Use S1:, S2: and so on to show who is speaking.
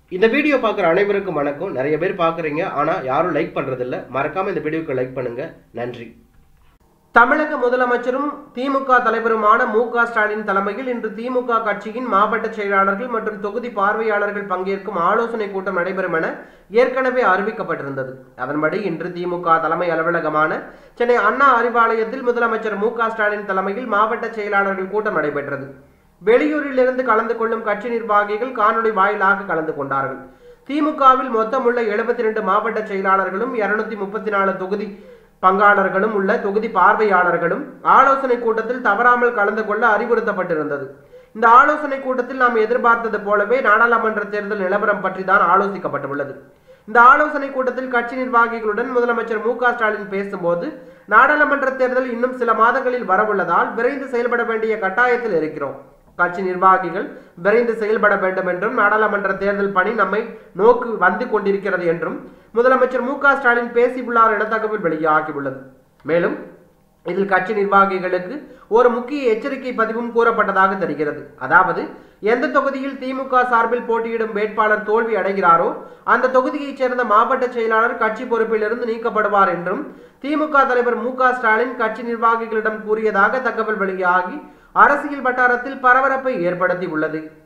S1: இந்த வீடியோ பார்க்குற அனைவருக்கும் வணக்கம் நிறைய பேர் பார்க்குறீங்க ஆனால் யாரும் லைக் பண்ணுறதில்ல மறக்காமல் இந்த வீடியோக்கு லைக் பண்ணுங்க நன்றி தமிழக முதலமைச்சரும் திமுக தலைவருமான மு க ஸ்டாலின் தலைமையில் இன்று திமுக கட்சியின் மாவட்ட செயலாளர்கள் மற்றும் தொகுதி பார்வையாளர்கள் பங்கேற்கும் ஆலோசனை கூட்டம் நடைபெறும் என ஏற்கனவே அறிவிக்கப்பட்டிருந்தது அதன்படி இன்று திமுக தலைமை அலுவலகமான சென்னை அண்ணா அறிவாலயத்தில் முதலமைச்சர் மு க ஸ்டாலின் தலைமையில் மாவட்ட செயலாளர்கள் கூட்டம் நடைபெற்றது வெளியூரிலிருந்து கலந்து கொள்ளும் கட்சி நிர்வாகிகள் காணொலி வாயிலாக கலந்து கொண்டார்கள் திமுகவில் மொத்தமுள்ள எழுபத்தி ரெண்டு மாவட்ட செயலாளர்களும் இருநூத்தி முப்பத்தி நாலு தொகுதி பங்காளர்களும் உள்ள தொகுதி பார்வையாளர்களும் ஆலோசனை கூட்டத்தில் தவறாமல் கலந்து கொள்ள அறிவுறுத்தப்பட்டிருந்தது இந்த ஆலோசனை கூட்டத்தில் நாம் எதிர்பார்த்தது போலவே நாடாளுமன்ற தேர்தல் நிலவரம் பற்றி தான் ஆலோசிக்கப்பட்டுள்ளது இந்த ஆலோசனை கூட்டத்தில் கட்சி நிர்வாகிகளுடன் முதலமைச்சர் மு க ஸ்டாலின் பேசும்போது நாடாளுமன்ற தேர்தல் இன்னும் சில மாதங்களில் வரவுள்ளதால் விரைந்து செயல்பட வேண்டிய கட்டாயத்தில் இருக்கிறோம் கட்சி நிர்வாகிகள் விரைந்து செயல்பட வேண்டும் என்றும் நாடாளுமன்ற தேர்தல் பணி நம்மை நோக்கு வந்து கொண்டிருக்கிறது என்றும் முதலமைச்சர் மு க ஸ்டாலின் பேசியுள்ளார் என தகவல் வெளியாகியுள்ளது மேலும் இதில் கட்சி நிர்வாகிகளுக்கு ஒரு முக்கிய எச்சரிக்கை பதிவும் கூறப்பட்டதாக தெரிகிறது அதாவது எந்த தொகுதியில் திமுக சார்பில் போட்டியிடும் வேட்பாளர் தோல்வி அடைகிறாரோ அந்த தொகுதியைச் சேர்ந்த மாவட்ட செயலாளர் கட்சி பொறுப்பிலிருந்து நீக்கப்படுவார் என்றும் திமுக தலைவர் மு க ஸ்டாலின் கட்சி நிர்வாகிகளிடம் கூறியதாக தகவல் வெளியாகி அரசியல் வட்டாரத்தில் பரபரப்பை ஏற்படுத்தி உள்ளது